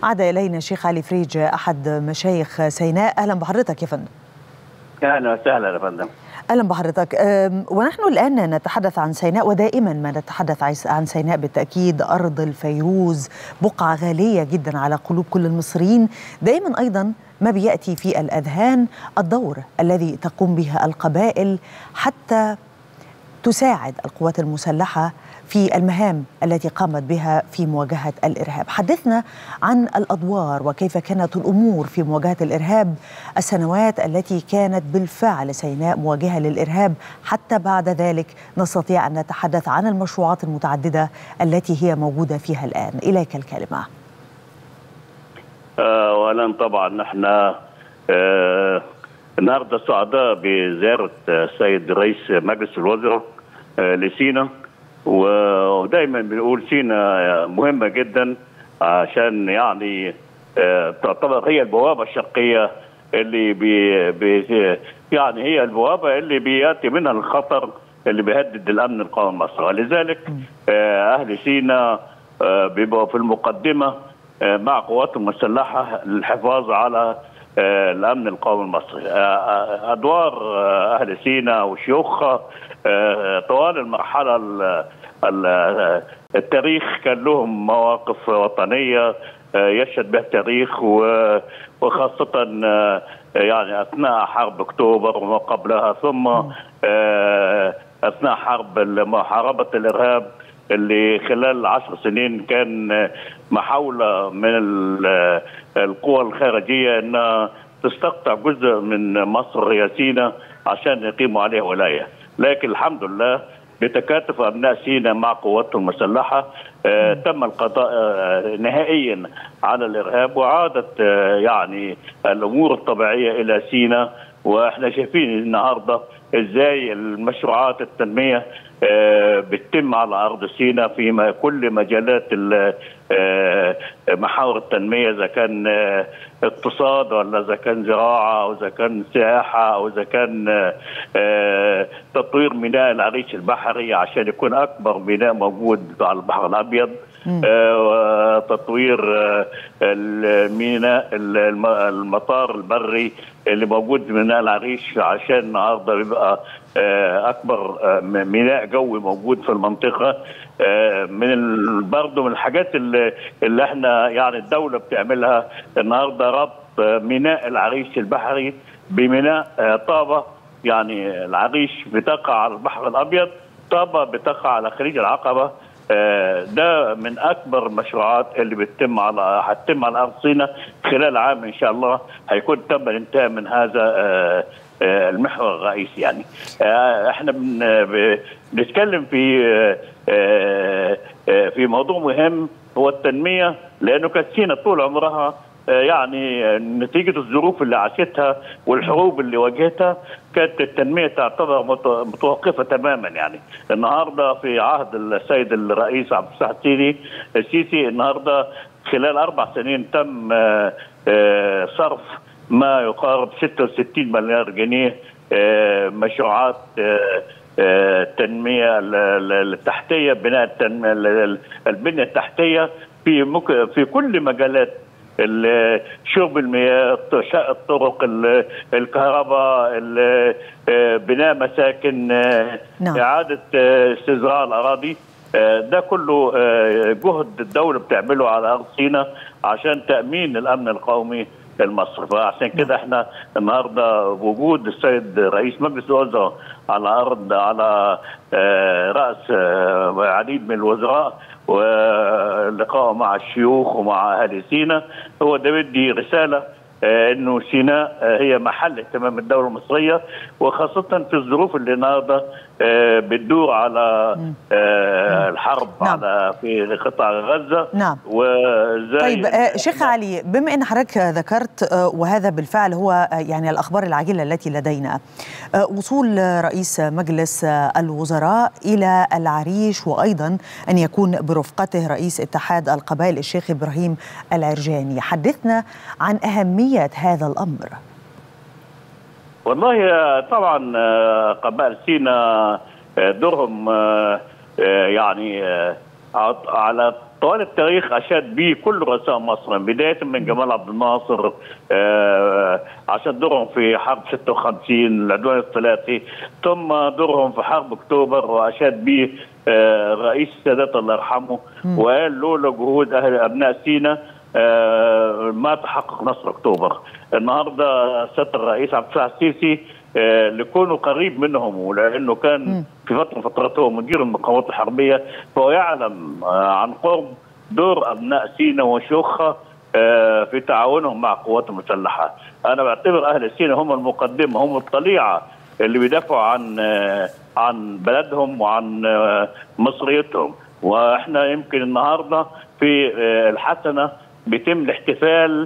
عاد إلينا الشيخ علي فريج أحد مشايخ سيناء أهلا بحضرتك يا فندم اهلا وسهلا يا فندم اهلا بحضرتك أم، ونحن الان نتحدث عن سيناء ودائما ما نتحدث عيس- عن سيناء بالتاكيد ارض الفيروز بقعه غاليه جدا على قلوب كل المصريين دائما ايضا ما بياتي في الاذهان الدور الذي تقوم به القبائل حتى تساعد القوات المسلحه في المهام التي قامت بها في مواجهه الارهاب. حدثنا عن الادوار وكيف كانت الامور في مواجهه الارهاب السنوات التي كانت بالفعل سيناء مواجهه للارهاب حتى بعد ذلك نستطيع ان نتحدث عن المشروعات المتعدده التي هي موجوده فيها الان. اليك الكلمه. آه اولا طبعا نحن آه النهارده سعداء بزياره آه، السيد رئيس مجلس الوزراء آه لسينا ودايما بنقول سينا مهمه جدا عشان يعني آه تعتبر هي البوابه الشرقيه اللي بي بي يعني هي البوابه اللي بياتي منها الخطر اللي بيهدد الامن القومي المصري ولذلك آه اهل سينا آه بيبقوا في المقدمه آه مع قوات المسلحه للحفاظ على آه الامن القومي المصري آه، آه، ادوار آه، اهل سينا وشيوخها آه، طوال المرحله ال- ال- التاريخ كان لهم مواقف وطنيه آه، يشهد بها التاريخ و- وخاصه آه، يعني اثناء حرب اكتوبر وما قبلها ثم آه، اثناء حرب محاربه الارهاب اللي خلال عشر سنين كان محاولة من ال- القوى الخارجية أنها تستقطع جزء من مصر هي سينا عشان يقيموا عليها ولاية لكن الحمد لله بتكاتف أبناء سينا مع قواتهم المسلحة آه تم القضاء آه نهائيا على الإرهاب وعادت آه يعني الأمور الطبيعية إلى سينا واحنا شايفين النهارده ازاي المشروعات التنميه آه، بتتم على ارض سيناء في م- كل مجالات ال- آه، محاور التنميه اذا كان آه، اقتصاد ولا اذا كان زراعه او اذا كان سياحه او اذا كان آه، آه، تطوير ميناء العريش البحري عشان يكون اكبر ميناء موجود على البحر الابيض آه، وتطوير آه، الميناء الم- المطار البري اللي موجود في ميناء العريش عشان النهارده بيبقى آه، اكبر آه، م- ميناء جوي موجود في المنطقه آه، من ال- برضه من الحاجات اللي, اللي احنا يعني الدوله بتعملها النهارده ربط آه، ميناء العريش البحري بميناء آه، طابه يعني العريش بتقع على البحر الابيض طابه بتقع على خليج العقبه آه، ده من اكبر المشروعات اللي بتتم على هتتم على ارض سيناء خلال عام ان شاء الله هيكون تم الانتهاء من هذا آه، آه، المحور الرئيسي يعني آه، احنا بن- ب- بنتكلم في آه، آه، آه، في موضوع مهم هو التنميه لانه كانت سيناء طول عمرها آه، يعني آه، نتيجه الظروف اللي عاشتها والحروب اللي واجهتها كانت التنميه تعتبر مت- متوقفه تماما يعني النهارده في عهد السيد الرئيس عبد الفتاح السيسي السيسي النهارده خلال اربع سنين تم آه، آه، صرف ما يقارب 66 مليار جنيه آه، مشروعات آه، آه، التنميه ال- ال- التحتيه بناء التنميه ال- ال- البنيه التحتيه في مك- في كل مجالات ال- شرب المياه شق الطرق ال- الكهرباء ال- آه، بناء مساكن آه، نعم. اعاده آه، استزراع الاراضي آه، ده كله آه، جهد الدوله بتعمله على ارض سيناء عشان تامين الامن القومي المصري فعشان كده احنا النهارده وجود السيد رئيس مجلس الوزراء على ارض على آه، راس آه، عديد من الوزراء ولقائه مع الشيوخ ومع اهل سيناء هو ده بدي رساله آه، انه سيناء آه، هي محل اهتمام الدوله المصريه وخاصه في الظروف اللي النهارده آه، بتدور على آه، الحرب نعم. على في قطاع غزه نعم. وازاي طيب آه، شيخ علي بما ان حضرتك ذكرت آه، وهذا بالفعل هو آه، يعني الاخبار العاجله التي لدينا آه، وصول رئيس مجلس آه، الوزراء الى العريش وايضا ان يكون برفقته رئيس اتحاد القبائل الشيخ ابراهيم العرجاني حدثنا عن اهميه هذا الامر والله آه، طبعا آه، قبائل سينا آه، دورهم آه، آه، يعني آه، عط- على طوال التاريخ اشاد به كل رؤساء مصر بدايه من جمال عبد الناصر آه عشان دورهم في حرب 56 العدوان الثلاثي ثم دورهم في حرب اكتوبر واشاد به آه رئيس السادات الله يرحمه وقال لولا جهود اهل ابناء سينا آه ما تحقق نصر اكتوبر النهارده سياده الرئيس عبد الفتاح السيسي آه لكونه قريب منهم ولانه كان م. في فتره من فترات هو مدير المقاومات الحربيه فهو يعلم آه عن قرب دور ابناء سينا وشيوخها آه في تعاونهم مع القوات المسلحه. انا بعتبر اهل سينا هم المقدمه هم الطليعه اللي بيدافعوا عن عن بلدهم وعن مصريتهم واحنا يمكن النهارده في الحسنه بيتم الاحتفال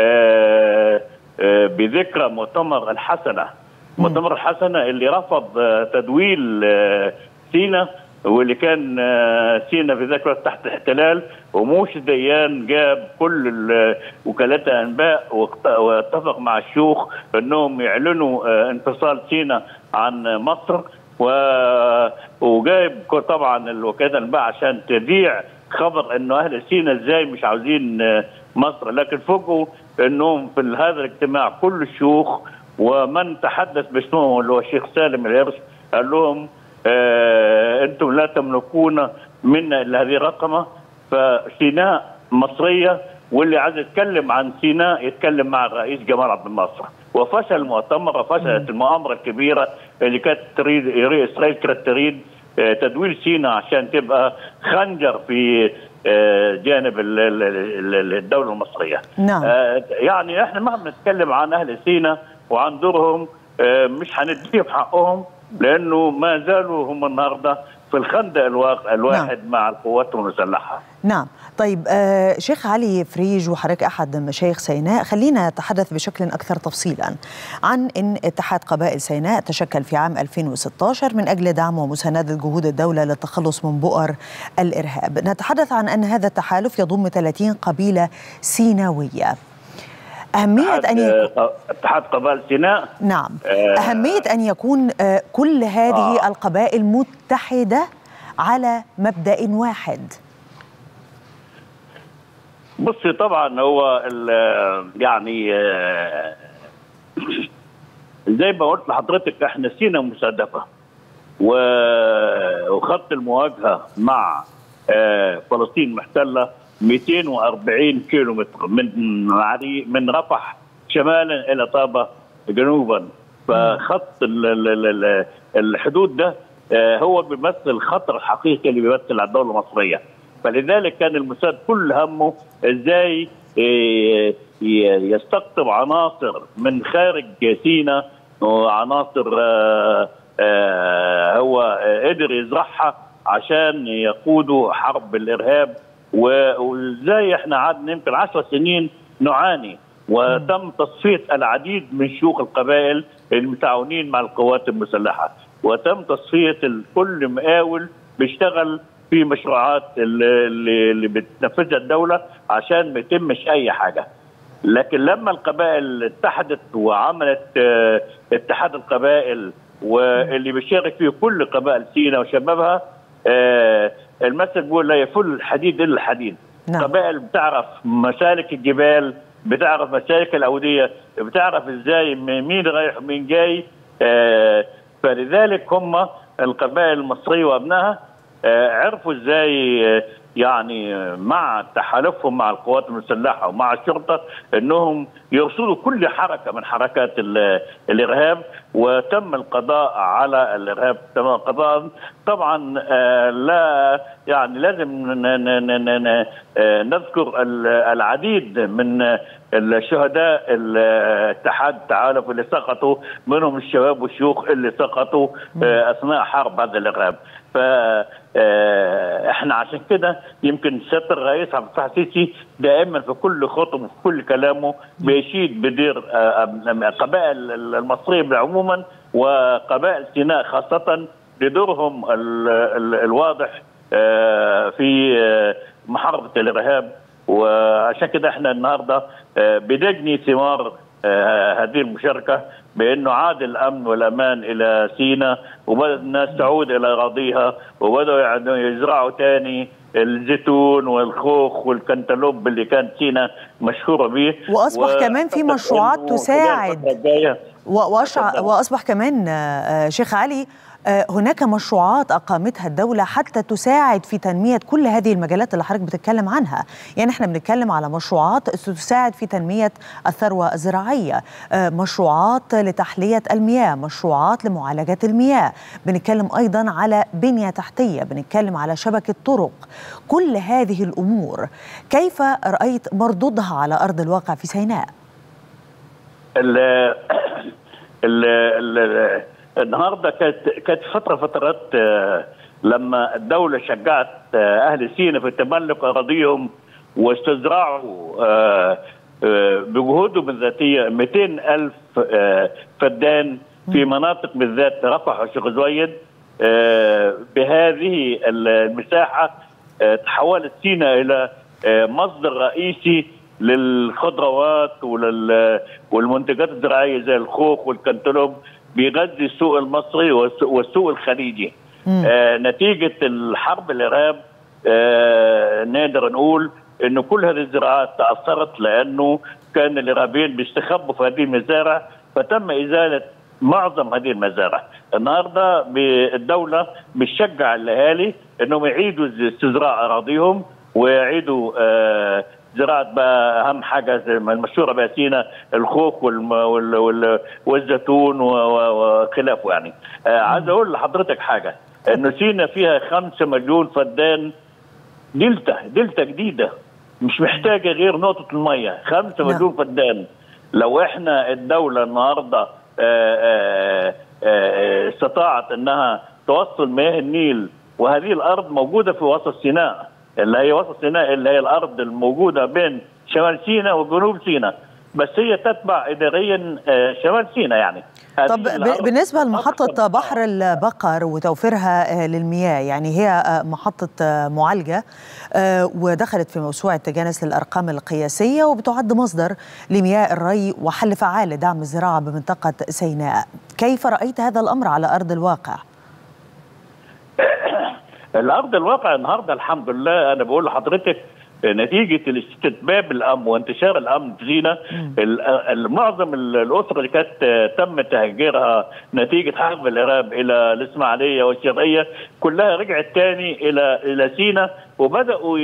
بذكرى مؤتمر الحسنه مؤتمر الحسنه اللي رفض تدويل سينا واللي كان سينا في ذاك الوقت تحت الاحتلال وموش ديان جاب كل وكالات الانباء واتفق مع الشيوخ انهم يعلنوا انفصال سينا عن مصر و... وجايب طبعا الوكاله الانباء عشان تذيع خبر انه اهل سينا ازاي مش عاوزين مصر لكن فوجئوا انهم في هذا الاجتماع كل الشيوخ ومن تحدث باسمهم اللي هو الشيخ سالم الهرس قال لهم آه انتم لا تملكون منا الا هذه الرقمه فسيناء مصريه واللي عايز يتكلم عن سيناء يتكلم مع الرئيس جمال عبد الناصر وفشل المؤتمر وفشلت المؤامره الكبيره اللي كانت تريد اسرائيل كانت تريد آه تدوير سيناء عشان تبقى خنجر في آه جانب الدوله المصريه. نعم. يعني احنا ما بنتكلم عن اهل سيناء وعن دورهم مش هنديهم حقهم لانه ما زالوا هم النهارده في الخندق الواحد نعم. مع القوات المسلحه. نعم، طيب آه شيخ علي فريج وحضرتك احد مشايخ سيناء، خلينا نتحدث بشكل اكثر تفصيلا عن ان اتحاد قبائل سيناء تشكل في عام 2016 من اجل دعم ومسانده جهود الدوله للتخلص من بؤر الارهاب. نتحدث عن ان هذا التحالف يضم 30 قبيله سيناويه. أهمية أن يكون اتحاد قبائل سيناء نعم آه أهمية أن يكون آه كل هذه آه القبائل متحدة على مبدأ واحد بصي طبعا هو يعني آه زي ما قلت لحضرتك احنا سينا مستهدفه وخط المواجهه مع آه فلسطين المحتله 240 كيلو متر من من رفح شمالا الى طابه جنوبا فخط الحدود ده هو بيمثل الخطر الحقيقي اللي بيمثل على الدوله المصريه فلذلك كان الموساد كل همه ازاي يستقطب عناصر من خارج سينا وعناصر هو قدر يزرعها عشان يقودوا حرب الارهاب وازاي احنا قعدنا يمكن 10 سنين نعاني وتم تصفيه العديد من شيوخ القبائل المتعاونين مع القوات المسلحه وتم تصفيه كل مقاول بيشتغل في مشروعات اللي, اللي بتنفذها الدوله عشان ما يتمش اي حاجه لكن لما القبائل اتحدت وعملت اه اتحاد القبائل واللي بيشارك فيه كل قبائل سينا وشبابها اه المثل بيقول لا يفل الحديد الا الحديد نعم. قبائل بتعرف مسالك الجبال بتعرف مسالك الاوديه بتعرف ازاي مين رايح ومين جاي آه فلذلك هم القبائل المصريه وابنائها آه عرفوا ازاي آه يعني مع تحالفهم مع القوات المسلحه ومع الشرطه انهم يرصدوا كل حركه من حركات الارهاب وتم القضاء على الارهاب تم القضاء طبعا لا يعني لازم نذكر العديد من الشهداء الاتحاد التعالف اللي سقطوا منهم الشباب والشيوخ اللي سقطوا اثناء حرب هذا الارهاب ف احنا عشان كده يمكن سياده الرئيس عبد الفتاح السيسي دائما في كل خطبه وفي كل كلامه بيشيد بدير قبائل المصريه عموما وقبائل سيناء خاصه بدورهم ال ال الواضح في محاربه الارهاب وعشان كده احنا النهارده بنجني ثمار هذه المشاركه بانه عاد الامن والامان الى سيناء وبدات الناس تعود الى اراضيها وبداوا يعني يزرعوا تاني الزيتون والخوخ والكنتالوب اللي كانت سينا مشهوره به واصبح و... كمان في مشروعات تساعد وأشع... واصبح كمان شيخ علي هناك مشروعات اقامتها الدوله حتى تساعد في تنميه كل هذه المجالات اللي حضرتك بتتكلم عنها، يعني احنا بنتكلم على مشروعات تساعد في تنميه الثروه الزراعيه، مشروعات لتحليه المياه، مشروعات لمعالجه المياه، بنتكلم ايضا على بنيه تحتيه، بنتكلم على شبكه طرق، كل هذه الامور كيف رايت مردودها على ارض الواقع في سيناء؟ ال ال ال النهارده كانت كانت فتره فترات لما الدوله شجعت اهل سينا في تملك اراضيهم واستزراعوا بجهودهم الذاتيه 200 الف فدان في مناطق بالذات رفح وشيخ زويد بهذه المساحه تحولت سينا الى مصدر رئيسي للخضروات ولل والمنتجات الزراعيه زي الخوخ والكنتالوب بيغذي السوق المصري والسوق الخليجي آه نتيجه الحرب الارهاب آه نقدر نقول ان كل هذه الزراعات تاثرت لانه كان الارهابيين بيستخبوا في هذه المزارع فتم ازاله معظم هذه المزارع النهارده الدوله بتشجع الاهالي انهم يعيدوا استزراع اراضيهم ويعيدوا آه زراعه بقى اهم حاجه زي ما المشهوره بها سينا الخوخ والم وال وال والزيتون وخلافه يعني. آه عايز اقول لحضرتك حاجه انه سينا فيها 5 مليون فدان دلتا دلتا جديده مش محتاجه غير نقطه الميه 5 مليون فدان لو احنا الدوله النهارده استطاعت انها توصل مياه النيل وهذه الارض موجوده في وسط سيناء اللي هي وسط سيناء اللي هي الارض الموجوده بين شمال سيناء وجنوب سيناء بس هي تتبع اداريا شمال سيناء يعني طب بالنسبه لمحطه بحر البقر وتوفيرها للمياه يعني هي محطه معالجه ودخلت في موسوعه تجانس للارقام القياسيه وبتعد مصدر لمياه الري وحل فعال لدعم الزراعه بمنطقه سيناء كيف رايت هذا الامر على ارض الواقع الارض الواقع النهارده الحمد لله انا بقول لحضرتك نتيجه الاستتباب الامن وانتشار الامن في سينا معظم الاسره اللي كانت تم تهجيرها نتيجه حرب الارهاب الى الاسماعيليه والشرقيه كلها رجعت تاني الى الى سينا وبداوا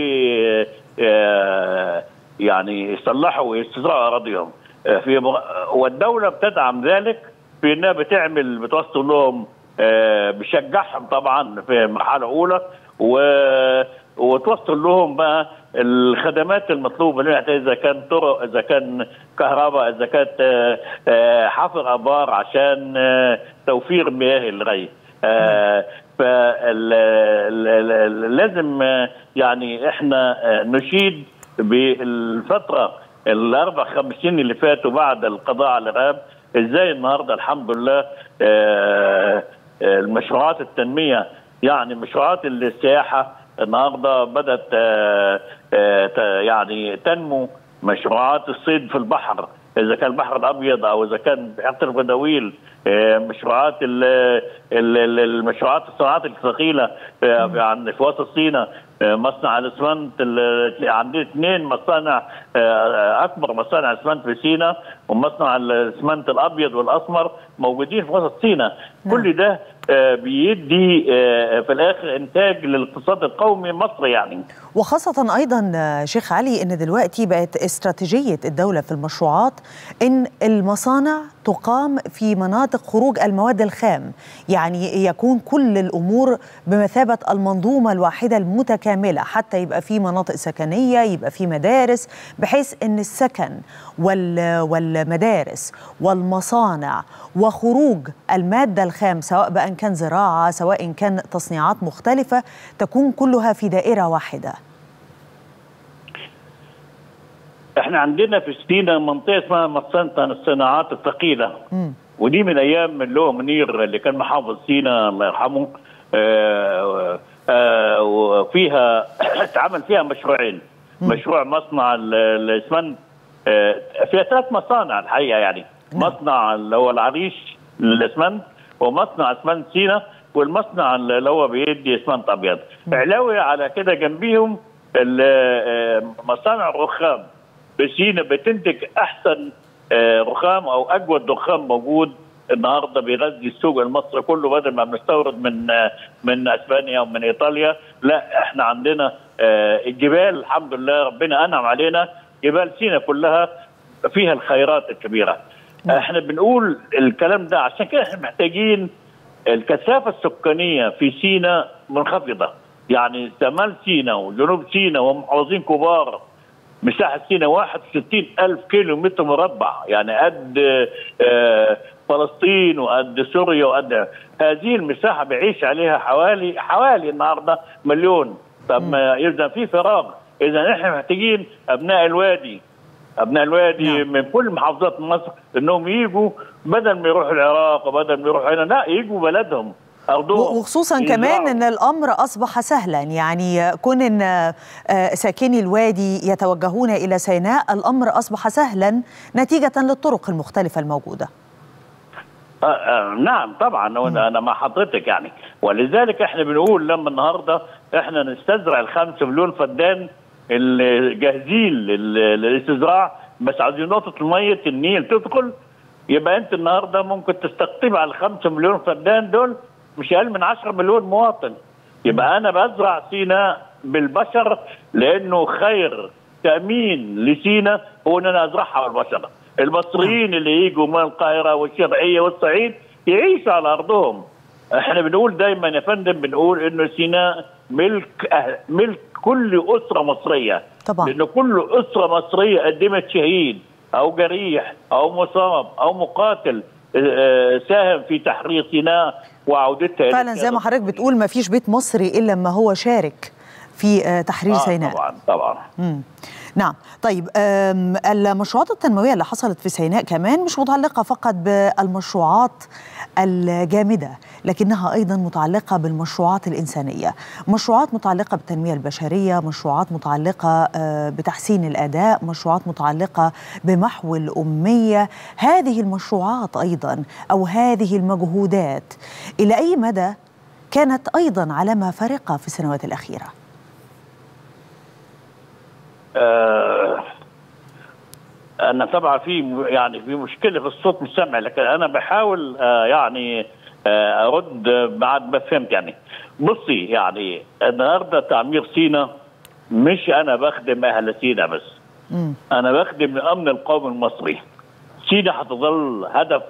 يعني يصلحوا ويستزرعوا اراضيهم في والدوله بتدعم ذلك في انها بتعمل بتوصل لهم بشجعهم طبعا في مرحله اولى و وتوصل لهم بقى الخدمات المطلوبه لهم اذا كان طرق اذا كان كهرباء اذا كانت حفر ابار عشان توفير مياه الري فلازم يعني احنا نشيد بالفتره الاربع خمس سنين اللي فاتوا بعد القضاء على الارهاب ازاي النهارده الحمد لله المشروعات التنميه يعني مشروعات السياحه النهارده بدات يعني تنمو مشروعات الصيد في البحر اذا كان البحر الابيض او اذا كان بحيره الغداويل مشروعات المشروعات الصناعات الثقيله في وسط سينا مصنع الاسمنت عندنا اثنين مصانع اكبر مصانع اسمنت في سينا ومصنع الاسمنت الابيض والاسمر موجودين في وسط سينا كل ده بيدي في الاخر انتاج للاقتصاد القومي المصري يعني وخاصة أيضا شيخ علي أن دلوقتي بقت استراتيجية الدولة في المشروعات أن المصانع تقام في مناطق خروج المواد الخام يعني يكون كل الأمور بمثابة المنظومة الواحدة المتكاملة حتى يبقى في مناطق سكنية يبقى في مدارس بحيث أن السكن والمدارس والمصانع وخروج المادة الخام سواء بقى كان زراعة سواء كان تصنيعات مختلفة تكون كلها في دائرة واحدة احنا عندنا في سينا منطقه اسمها مصنطه الصناعات الثقيله م. ودي من ايام اللي منير اللي كان محافظ سينا الله يرحمه آه آه وفيها اتعمل فيها مشروعين م. مشروع مصنع الاسمنت آه فيها ثلاث مصانع الحقيقه يعني م. مصنع اللي هو العريش للاسمنت ومصنع اسمنت سينا والمصنع اللي هو بيدي اسمنت ابيض علاوه على كده جنبيهم مصانع الرخام بسينا بتنتج احسن رخام او اجود رخام موجود النهارده بيغذي السوق المصري كله بدل ما بنستورد من من اسبانيا ومن ايطاليا لا احنا عندنا الجبال الحمد لله ربنا انعم علينا جبال سينا كلها فيها الخيرات الكبيره احنا بنقول الكلام ده عشان كده احنا محتاجين الكثافه السكانيه في سينا منخفضه يعني شمال سينا وجنوب سينا ومحافظين كبار مساحه سينا 61 الف كيلو متر مربع يعني قد فلسطين وقد سوريا وقد هذه المساحه بيعيش عليها حوالي حوالي النهارده مليون طب اذا في فراغ اذا احنا محتاجين ابناء الوادي ابناء الوادي نعم. من كل محافظات مصر انهم يجوا بدل ما يروحوا العراق وبدل ما يروحوا هنا لا يجوا بلدهم وخصوصا كمان ان الامر اصبح سهلا يعني كون ان ساكني الوادي يتوجهون الى سيناء الامر اصبح سهلا نتيجه للطرق المختلفه الموجوده آه آه نعم طبعا انا مع حضرتك يعني ولذلك احنا بنقول لما النهارده احنا نستزرع الخمسة مليون فدان اللي جاهزين للاستزراع بس عايزين نقطه الميه النيل تدخل يبقى انت النهارده ممكن تستقطب على الخمسة مليون فدان دول مش اقل من 10 مليون مواطن يبقى انا بزرع سينا بالبشر لانه خير تامين لسينا هو ان انا ازرعها بالبشر المصريين اللي يجوا من القاهره والشرقيه والصعيد يعيشوا على ارضهم احنا بنقول دايما يا فندم بنقول انه سيناء ملك أه ملك كل اسره مصريه طبعا لانه كل اسره مصريه قدمت شهيد او جريح او مصاب او مقاتل ساهم في تحرير سيناء وعودتها فعلا زي ما حضرتك بتقول ما فيش بيت مصري الا ما هو شارك في تحرير آه سيناء طبعا طبعا مم. نعم طيب المشروعات التنمويه اللي حصلت في سيناء كمان مش متعلقه فقط بالمشروعات الجامده لكنها ايضا متعلقه بالمشروعات الانسانيه مشروعات متعلقه بالتنميه البشريه مشروعات متعلقه بتحسين الاداء مشروعات متعلقه بمحو الاميه هذه المشروعات ايضا او هذه المجهودات الى اي مدى كانت ايضا علامه فارقه في السنوات الاخيره آه انا طبعا في يعني في مشكله في الصوت مش سامع لكن انا بحاول آه يعني آه ارد بعد ما فهمت يعني بصي يعني النهارده تعمير سينا مش انا بخدم اهل سينا بس مم. انا بخدم الامن القومي المصري سينا هتظل هدف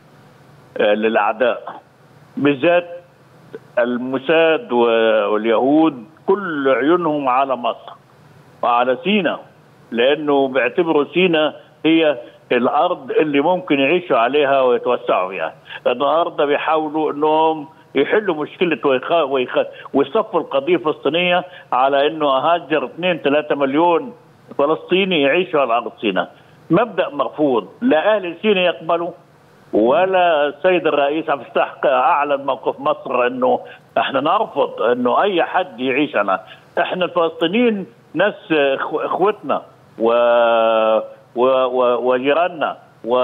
للاعداء بالذات الموساد واليهود كل عيونهم على مصر وعلى سينا لانه بيعتبروا سينا هي الارض اللي ممكن يعيشوا عليها ويتوسعوا فيها النهارده بيحاولوا انهم يحلوا مشكله ويخا ويخا ويصفوا القضيه الفلسطينيه على انه هاجر 2 3 مليون فلسطيني يعيشوا على ارض سينا مبدا مرفوض لا اهل سينا يقبلوا ولا السيد الرئيس عبد الفتاح اعلن موقف مصر انه احنا نرفض انه اي حد يعيش على احنا الفلسطينيين ناس اخوتنا و و و وجيراننا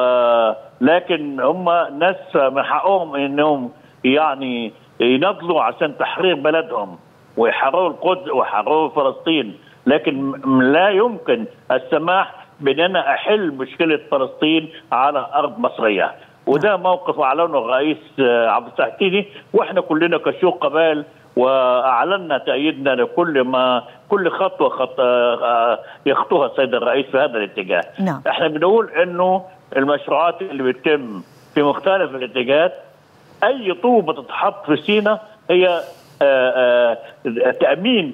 ولكن هم ناس من حقهم انهم يعني ينضلوا عشان تحرير بلدهم ويحرروا القدس ويحرروا فلسطين لكن لا يمكن السماح بان انا احل مشكله فلسطين على ارض مصريه وده موقف اعلنه الرئيس عبد الفتاح السيسي واحنا كلنا كشيوخ قبائل واعلنا تأييدنا لكل ما كل خطوه خط يخطوها السيد الرئيس في هذا الاتجاه. نعم. احنا بنقول انه المشروعات اللي بتتم في مختلف الاتجاهات اي طوبه تتحط في سينا هي آآ آآ تامين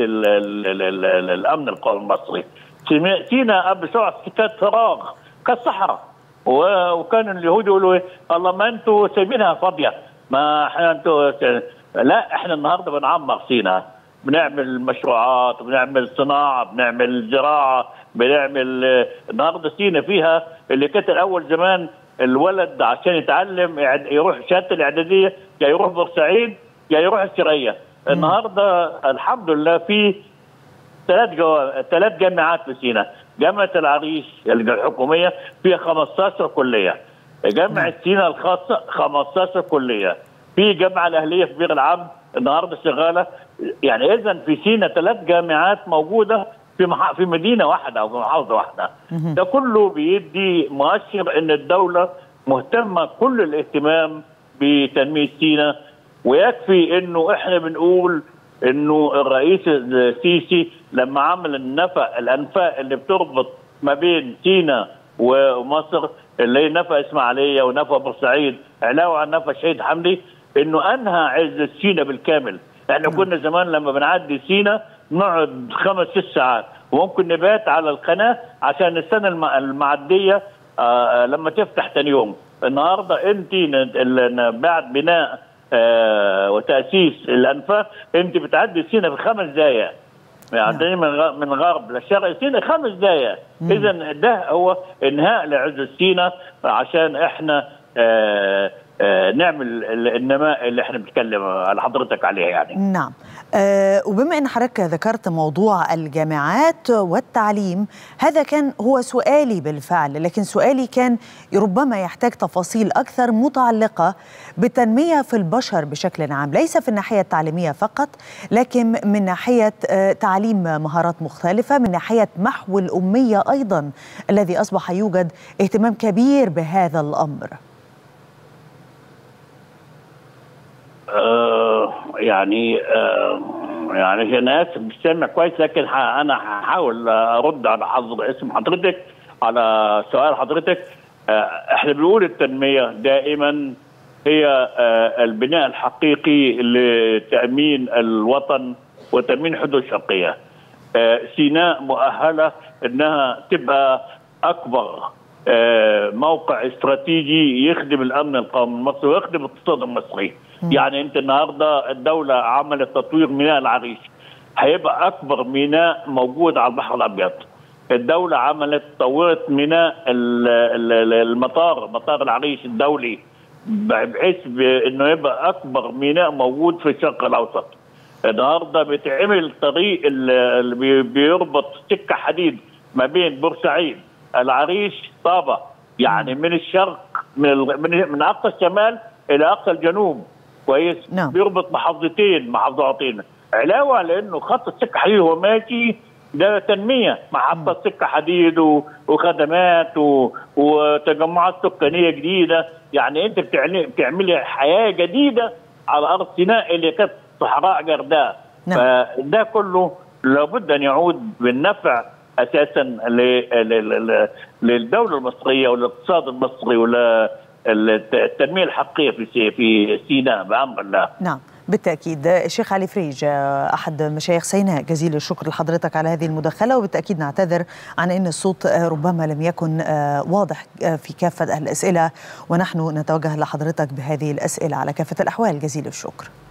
للامن القومي المصري. سينا قبل سبع كانت فراغ كانت صحراء وكان اليهود يقولوا ايه الله ما انتوا سايبينها فاضيه ما احنا انتوا لا احنا النهارده بنعمر سينا بنعمل مشروعات بنعمل صناعه بنعمل زراعه بنعمل النهارده سينا فيها اللي كانت الاول زمان الولد عشان يتعلم يروح شهاده الاعداديه يا يروح بورسعيد يا يروح الشرقيه النهارده الحمد لله في ثلاث جو... ثلاث جامعات في سينا جامعه العريش الحكوميه فيها 15 كليه جامعه سينا الخاصه 15 كليه في جامعه الاهليه في بير العبد النهارده شغاله يعني اذا في سينا ثلاث جامعات موجوده في مح... في مدينه واحده او في محافظه واحده ده كله بيدي مؤشر ان الدوله مهتمه كل الاهتمام بتنميه سينا ويكفي انه احنا بنقول انه الرئيس السيسي لما عمل النفق الانفاق اللي بتربط ما بين سينا ومصر اللي هي نفق اسماعيليه ونفق بورسعيد علاوه عن نفق شهيد حمدي انه انهى عز سينا بالكامل احنا كنا زمان لما بنعدي سينا نقعد خمس ست ساعات وممكن نبات على القناه عشان السنه المعديه آه لما تفتح ثاني يوم النهارده انت بعد بناء آه وتاسيس الانفاق انت بتعدي سينا في خمس دقائق يعني من من غرب لشرق سينا خمس دقائق اذا ده هو انهاء لعز سينا عشان احنا آه آه نعمل النماء اللي احنا بنتكلم على حضرتك عليه يعني نعم أه وبما ان حضرتك ذكرت موضوع الجامعات والتعليم هذا كان هو سؤالي بالفعل لكن سؤالي كان ربما يحتاج تفاصيل اكثر متعلقه بالتنميه في البشر بشكل عام ليس في الناحيه التعليميه فقط لكن من ناحيه تعليم مهارات مختلفه من ناحيه محو الاميه ايضا الذي اصبح يوجد اهتمام كبير بهذا الامر آه يعني آه يعني انا اسف مش سامع كويس لكن انا هحاول ارد على حضر اسم حضرتك على سؤال حضرتك آه احنا بنقول التنميه دائما هي البناء الحقيقي لتامين الوطن وتامين حدود شرقيه سيناء مؤهله انها تبقى اكبر موقع استراتيجي يخدم الامن القومي المصري ويخدم الاقتصاد المصري يعني انت النهارده الدوله عملت تطوير ميناء العريش هيبقى اكبر ميناء موجود على البحر الابيض الدوله عملت طورت ميناء المطار مطار العريش الدولي بحيث انه يبقى اكبر ميناء موجود في الشرق الاوسط النهارده بيتعمل طريق اللي بيربط سكه حديد ما بين بورسعيد العريش طابه يعني من الشرق من من, من اقصى الشمال الى اقصى الجنوب كويس نعم. بيربط محافظتين محافظتين علاوه على انه خط السكه حديد هو ماشي ده تنميه محطه سكه حديد وخدمات و... وتجمعات سكانيه جديده يعني انت بتعملي بتعملي حياه جديده على ارض سيناء اللي كانت صحراء جرداء نعم. فده كله لابد ان يعود بالنفع اساسا للدوله المصريه والاقتصاد المصري والتنميه الحقيقيه في في سيناء بامر الله. نعم بالتاكيد الشيخ علي فريج احد مشايخ سيناء جزيل الشكر لحضرتك على هذه المداخله وبالتاكيد نعتذر عن ان الصوت ربما لم يكن واضح في كافه الاسئله ونحن نتوجه لحضرتك بهذه الاسئله على كافه الاحوال جزيل الشكر.